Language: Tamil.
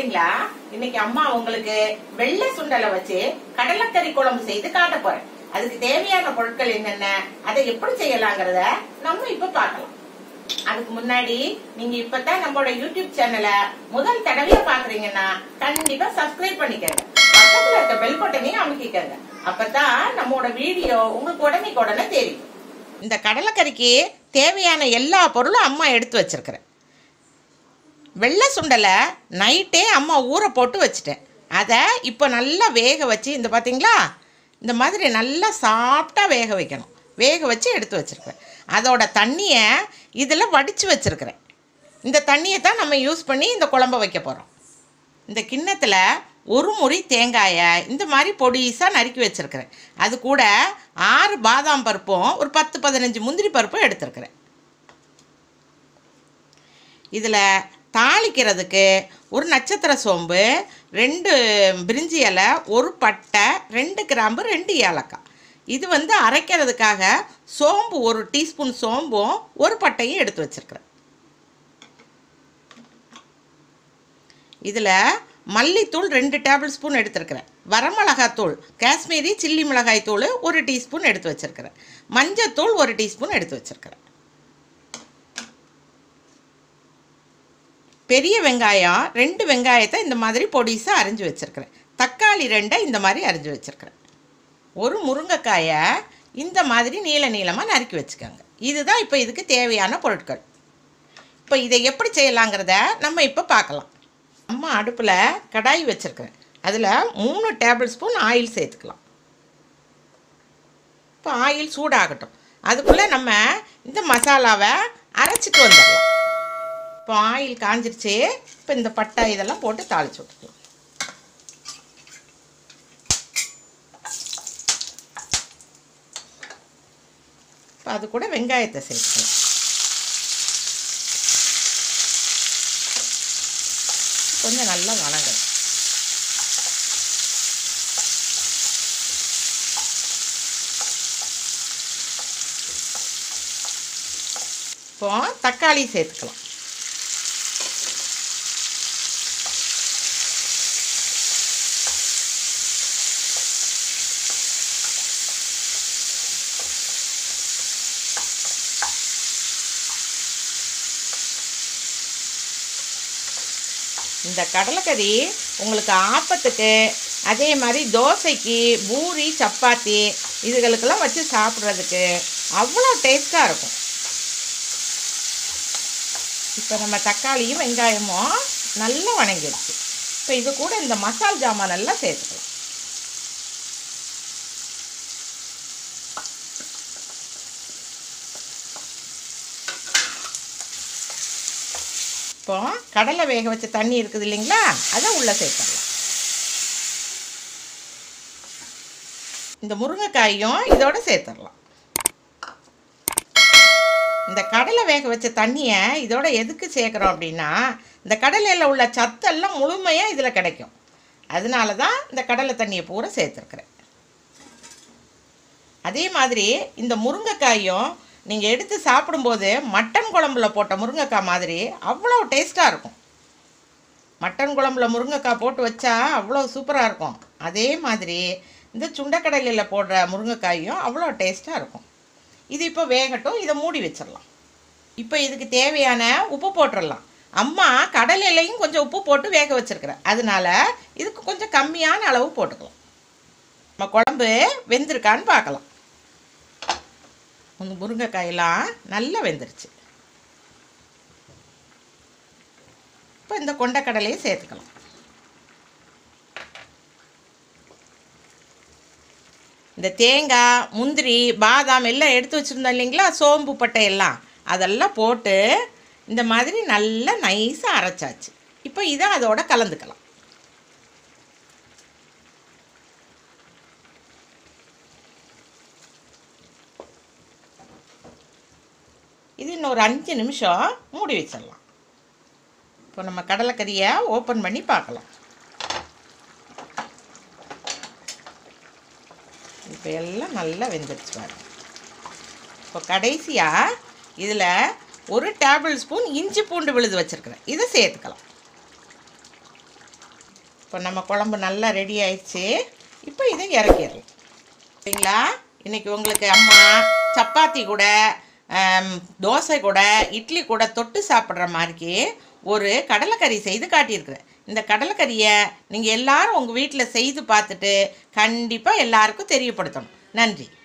பிள்ளைங்களா இன்னைக்கு அம்மா உங்களுக்கு வெள்ளை சுண்டலை வச்சு கடலைக்கறி குழம்பு செய்து காட்ட போறேன் அதுக்கு தேவையான பொருட்கள் என்னென்ன அதை எப்படி செய்யலாங்கிறத நம்ம இப்ப பார்க்கலாம் அதுக்கு முன்னாடி நீங்க இப்பதான் நம்மளோட யூடியூப் சேனலை முதல் தடவையா பாக்குறீங்கன்னா கண்டிப்பா சப்ஸ்கிரைப் பண்ணிக்கங்க பக்கத்துல இருக்க பெல் பட்டனையும் அமுக்கிக்கங்க அப்பதான் நம்மளோட வீடியோ உங்களுக்கு உடனே உடனே தெரியும் இந்த கடலைக்கறிக்கு தேவையான எல்லா பொருளும் அம்மா எடுத்து வச்சிருக்கிறேன் வெள்ளை சுண்டலை நைட்டே அம்மா ஊற போட்டு வச்சுட்டேன் அதை இப்போ நல்லா வேக வச்சு இந்த பார்த்தீங்களா இந்த மாதிரி நல்லா சாஃப்டாக வேக வைக்கணும் வேக வச்சு எடுத்து வச்சுருக்கேன் அதோட தண்ணியை இதில் வடித்து வச்சுருக்கிறேன் இந்த தண்ணியை தான் நம்ம யூஸ் பண்ணி இந்த குழம்ப வைக்க போகிறோம் இந்த கிண்ணத்தில் ஒரு முறி தேங்காயை இந்த மாதிரி பொடிசாக நறுக்கி வச்சுருக்கிறேன் அது கூட ஆறு பாதாம் பருப்பும் ஒரு பத்து பதினஞ்சு முந்திரி பருப்பும் எடுத்துருக்கிறேன் இதில் தாளிக்கிறதுக்கு ஒரு நட்சத்திர சோம்பு ரெண்டு பிரிஞ்சி இலை ஒரு பட்டை ரெண்டு கிராம்பு ரெண்டு ஏலக்காய் இது வந்து அரைக்கிறதுக்காக சோம்பு ஒரு டீஸ்பூன் சோம்பும் ஒரு பட்டையும் எடுத்து வச்சுருக்கிறேன் இதில் மல்லித்தூள் ரெண்டு டேபிள் ஸ்பூன் எடுத்துருக்கிறேன் வரமிளகாத்தூள் காஷ்மீரி சில்லி மிளகாய் தூள் ஒரு டீஸ்பூன் எடுத்து வச்சுருக்கிறேன் மஞ்சத்தூள் ஒரு டீஸ்பூன் எடுத்து வச்சுருக்கிறேன் பெரிய வெங்காயம் ரெண்டு வெங்காயத்தை இந்த மாதிரி பொடிசாக அரிஞ்சு வச்சுருக்கிறேன் தக்காளி ரெண்டை இந்த மாதிரி அரிஞ்சு வச்சுருக்கிறேன் ஒரு முருங்கைக்காயை இந்த மாதிரி நீள நீளமாக நறுக்கி வச்சுக்கோங்க இதுதான் இப்போ இதுக்கு தேவையான பொருட்கள் இப்போ இதை எப்படி செய்யலாங்கிறத நம்ம இப்போ பார்க்கலாம் அம்மா அடுப்பில் கடாய் வச்சுருக்கிறேன் அதில் மூணு டேபிள் ஸ்பூன் ஆயில் சேர்த்துக்கலாம் இப்போ ஆயில் சூடாகட்டும் அதுக்குள்ளே நம்ம இந்த மசாலாவை அரைச்சிட்டு வந்துடலாம் இப்போ ஆயில் காஞ்சிருச்சு இப்போ இந்த பட்டை இதெல்லாம் போட்டு தாளிச்சு விட்டுக்கலாம் இப்போ அது கூட வெங்காயத்தை சேர்த்துக்கலாம் கொஞ்சம் நல்லா வணங்கணும் இப்போ தக்காளி சேர்த்துக்கலாம் இந்த கடலைக்கறி உங்களுக்கு ஆப்பத்துக்கு அதே மாதிரி தோசைக்கு பூரி சப்பாத்தி இதுகளுக்கெல்லாம் வச்சு சாப்பிட்றதுக்கு அவ்வளோ டேஸ்ட்டாக இருக்கும் இப்போ நம்ம தக்காளியும் வெங்காயமும் நல்லா வணங்கிடுச்சு இப்போ இது கூட இந்த மசால் ஜாமான் எல்லாம் சேர்த்துக்கலாம் இப்போ கடலை வேக வச்ச தண்ணி இருக்குது இல்லைங்களா அதை உள்ளே சேர்த்துடலாம் இந்த முருங்கைக்காயும் இதோட சேர்த்துடலாம் இந்த கடலை வேக வச்ச தண்ணியை இதோட எதுக்கு சேர்க்குறோம் அப்படின்னா இந்த கடலையில் உள்ள சத்தெல்லாம் முழுமையாக இதில் கிடைக்கும் அதனால தான் இந்த கடலை தண்ணியை பூரா சேர்த்துருக்குறேன் அதே மாதிரி இந்த முருங்கைக்காயும் நீங்கள் எடுத்து சாப்பிடும்போது மட்டன் குழம்புல போட்ட முருங்கைக்காய் மாதிரி அவ்வளோ டேஸ்ட்டாக இருக்கும் மட்டன் குழம்புல முருங்கைக்காய் போட்டு வச்சா அவ்வளோ சூப்பராக இருக்கும் அதே மாதிரி இந்த சுண்டைக்கடலையில் போடுற முருங்கைக்காயும் அவ்வளோ டேஸ்ட்டாக இருக்கும் இது இப்போ வேகட்டும் இதை மூடி வச்சிடலாம் இப்போ இதுக்கு தேவையான உப்பு போட்டுடலாம் அம்மா கடலையிலையும் கொஞ்சம் உப்பு போட்டு வேக வச்சுருக்கிறேன் அதனால இதுக்கு கொஞ்சம் கம்மியான அளவு போட்டுக்கலாம் நம்ம குழம்பு வெந்திருக்கான்னு பார்க்கலாம் இந்த முருங்கைக்காயெல்லாம் நல்லா வெந்துருச்சு இப்போ இந்த கொண்டக்கடலையை சேர்த்துக்கலாம் இந்த தேங்காய் முந்திரி பாதாம் எல்லாம் எடுத்து வச்சுருந்தோம் இல்லைங்களா சோம்பு பட்டை எல்லாம் அதெல்லாம் போட்டு இந்த மாதிரி நல்லா நைஸாக அரைச்சாச்சு இப்போ இதை அதோட கலந்துக்கலாம் இது இன்னும் ஒரு அஞ்சு நிமிஷம் மூடி வச்சிடலாம் இப்போ நம்ம கடலைக்கறியை ஓப்பன் பண்ணி பார்க்கலாம் இப்போ எல்லாம் நல்லா வெந்துருச்சு பாருங்க இப்போ கடைசியாக இதில் ஒரு டேபிள் ஸ்பூன் இஞ்சி பூண்டு விழுது வச்சுருக்கிறேன் இதை சேர்த்துக்கலாம் இப்போ நம்ம குழம்பு நல்லா ரெடி ஆயிடுச்சு இப்போ இதை இறக்கிடலாம் சரிங்களா இன்னைக்கு உங்களுக்கு அம்மா சப்பாத்தி கூட ஆம், தோசை கூட இட்லி கூட தொட்டு சாப்பிட்ற மாதிரிக்கு ஒரு கடலைக்கறி செய்து காட்டியிருக்கிறேன் இந்த கடலைக்கறியை நீங்கள் எல்லாரும் உங்கள் வீட்டில் செய்து பார்த்துட்டு கண்டிப்பாக எல்லாருக்கும் தெரியப்படுத்தணும் நன்றி